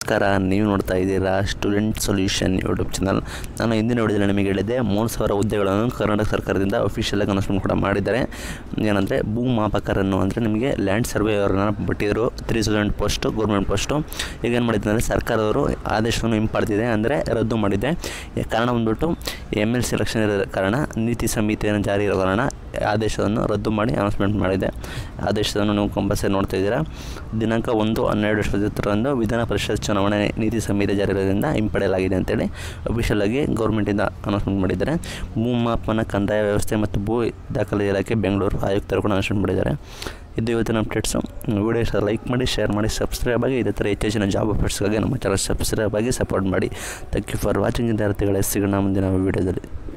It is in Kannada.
ನಮಸ್ಕಾರ ನೀವು ನೋಡ್ತಾ ಇದ್ದೀರಾ ಸ್ಟೂಡೆಂಟ್ ಸೊಲ್ಯೂಷನ್ ಯೂಟ್ಯೂಬ್ ಚಾನಲ್ ನಾನು ಹಿಂದಿನ ವಿಡಿಯೋದಲ್ಲಿ ನಿಮಗೆ ಹೇಳಿದ್ದೆ ಮೂರು ಸಾವಿರ ಹುದ್ದೆಗಳನ್ನು ಕರ್ನಾಟಕ ಸರ್ಕಾರದಿಂದ ಅಫಿಷಿಯಲಾಗಿ ಅನೌನ್ಸ್ಮೆಂಟ್ ಕೂಡ ಮಾಡಿದ್ದಾರೆ ಏನಂದರೆ ಭೂ ಮಾಪಕರನ್ನು ಅಂದರೆ ನಿಮಗೆ ಲ್ಯಾಂಡ್ ಸರ್ವೇಯವರನ್ನ ಬಿಟ್ಟಿದ್ರು three thousand post government post ಈಗ ಏನು ಮಾಡಿದ್ದಾರೆ ಅಂದರೆ ಸರ್ಕಾರದವರು ಆದೇಶವನ್ನು ಹಿಂಪಡೆದಿದೆ ಅಂದರೆ ರದ್ದು ಮಾಡಿದೆ ಈ ಕಾರಣ ಬಂದ್ಬಿಟ್ಟು ಎಮ್ ಎಲ್ ಸೆಲೆಕ್ಷನ್ ಇರೋ ಕಾರಣ ನೀತಿ ಸಂಹಿತೆಯನ್ನು ಜಾರಿ ಇರೋ ಕಾರಣ ಆದೇಶವನ್ನು ರದ್ದು ಮಾಡಿ ಅನೌನ್ಸ್ಮೆಂಟ್ ಮಾಡಿದೆ ಆದೇಶವನ್ನು ನೀವು ಕಂಪಲ್ಸರಿ ನೋಡ್ತಾ ಇದ್ದೀರಾ ದಿನಾಂಕ ಒಂದು ಹನ್ನೆರಡು ಹತ್ತರಂದು ವಿಧಾನ ಪರಿಷತ್ ಚುನಾವಣೆ ನೀತಿ ಸಂಹಿತೆ ಜಾರಿ ಇರೋದ್ರಿಂದ ಹಿಂಪಡೆಯಲಾಗಿದೆ ಅಂತೇಳಿ ಅಫಿಷಿಯಲ್ ಆಗಿ ಗೌರ್ಮೆಂಟಿಂದ ಅನೌನ್ಸ್ಮೆಂಟ್ ಮಾಡಿದ್ದಾರೆ ಭೂಮಾಪನ ಕಂದಾಯ ವ್ಯವಸ್ಥೆ ಮತ್ತು ಭೂ ದಾಖಲೆ ಇಲಾಖೆ ಬೆಂಗಳೂರು ಆಯುಕ್ತರು ಕೂಡ ಅನೌನ್ಸ್ಮೆಂಟ್ ಮಾಡಿದ್ದಾರೆ ಇದು ಇವತ್ತಿನ ಅಪ್ಡೇಟ್ಸು ವಿಡಿಯೋ ಇಷ್ಟ ಲೈಕ್ ಮಾಡಿ ಶೇರ್ ಮಾಡಿ ಸಬ್ಸ್ಕ್ರೈಬ್ ಆಗಿ ಇದೇ ಥರ ಹೆಚ್ಚಿನ ಜಾಬ್ ಅಪ್ಡೇಟ್ಸ್ಗಾಗಿ ನಮ್ಮ ಚಾನಲ್ ಸಬ್ಸ್ಕ್ರೈಬ್ ಆಗಿ ಸಪೋರ್ಟ್ ಮಾಡಿ ಥ್ಯಾಂಕ್ ಯು ಫಾರ್ ವಾಚಿಂಗ್ ವಿದ್ಯಾರ್ಥಿಗಳೇ ಸಿಗೋಣ ಮುಂದಿನ ವೀಡಿಯೋದಲ್ಲಿ